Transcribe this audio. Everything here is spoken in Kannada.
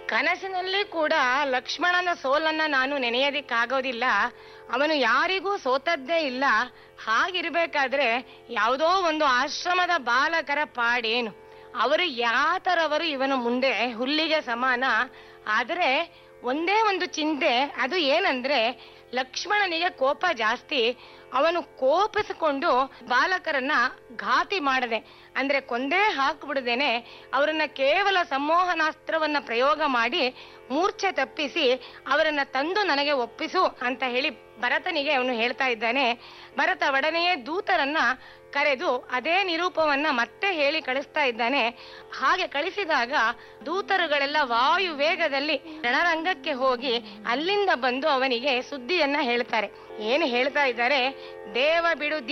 ಕನಸಿನಲ್ಲಿ ಕೂಡ ಲಕ್ಷ್ಮಣನ ಸೋಲನ್ನ ನಾನು ನೆನೆಯೋದಿಕ್ಕಾಗೋದಿಲ್ಲ ಅವನು ಯಾರಿಗೂ ಸೋತದ್ದೇ ಇಲ್ಲ ಹಾಗಿರ್ಬೇಕಾದ್ರೆ ಯಾವುದೋ ಒಂದು ಆಶ್ರಮದ ಬಾಲಕರ ಪಾಡೇನು ಅವರು ಯಾತರವರು ಇವನು ಮುಂದೆ ಹುಲ್ಲಿಗೆ ಸಮಾನ ಆದರೆ ಒಂದೇ ಒಂದು ಚಿಂತೆ ಅದು ಏನಂದ್ರೆ ಲಕ್ಷ್ಮಣನಿಗೆ ಕೋಪ ಜಾಸ್ತಿ ಅವನು ಕೋಪಿಸಿಕೊಂಡು ಬಾಲಕರನ್ನ ಘಾತಿ ಮಾಡದೆ ಅಂದ್ರೆ ಕೊಂದೇ ಹಾಕ್ಬಿಡದೇನೆ ಅವರನ್ನ ಕೇವಲ ಸಂಮೋಹನಾಸ್ತ್ರವನ್ನ ಪ್ರಯೋಗ ಮಾಡಿ ಮೂರ್ಛೆ ತಪ್ಪಿಸಿ ಅವರನ್ನ ತಂದು ನನಗೆ ಒಪ್ಪಿಸು ಅಂತ ಹೇಳಿ ಭರತನಿಗೆ ಅವನು ಹೇಳ್ತಾ ಇದ್ದಾನೆ ಭರತ ಒಡನೆಯೇ ದೂತರನ್ನ ಕರೆದು ಅದೇ ನಿರೂಪವನ್ನ ಮತ್ತೆ ಹೇಳಿ ಕಳಿಸ್ತಾ ಇದ್ದಾನೆ ಹಾಗೆ ಕಳಿಸಿದಾಗ ದೂತರುಗಳೆಲ್ಲ ವಾಯು ವೇಗದಲ್ಲಿ ರಣರಂಗಕ್ಕೆ ಹೋಗಿ ಅಲ್ಲಿಂದ ಬಂದು ಅವನಿಗೆ ಸುದ್ದಿಯನ್ನ ಹೇಳ್ತಾರೆ ಏನು ಹೇಳ್ತಾ ಇದ್ದಾರೆ ದೇವ ಬಿಡು